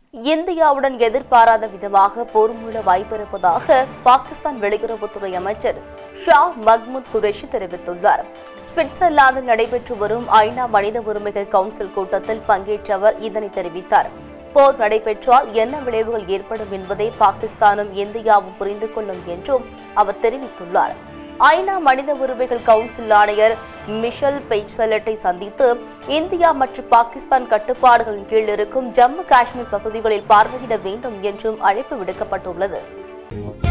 இந்தியாவுடன் எதிர்பாராத விதமாக போர் மூல வாய்ப்பிருப்பதாக பாகிஸ்தான் வெளியுறவுத்துறை அமைச்சர் ஷா மஹ்மூத் குரேஷி தெரிவித்துள்ளார் சுவிட்சர்லாந்தில் நடைபெற்று வரும் ஐநா மனித உரிமைகள் கவுன்சில் கூட்டத்தில் பங்கேற்ற அவர் இதனை தெரிவித்தார் போர் நடைபெற்றால் என்ன விளைவுகள் ஏற்படும் என்பதை பாகிஸ்தானும் இந்தியாவும் புரிந்து கொள்ளும் என்றும் அவர் தெரிவித்துள்ளார் ஐநா மனித உரிமைகள் கவுன்சில் ஆணையர் மிஷல் பெய்சலட்டை சந்தித்து இந்தியா மற்றும் பாகிஸ்தான் கட்டுப்பாடுகளின் கீழ் இருக்கும் ஜம்மு காஷ்மீர் பகுதிகளில் பார்வையிட வேண்டும் என்றும் அழைப்பு விடுக்கப்பட்டுள்ளது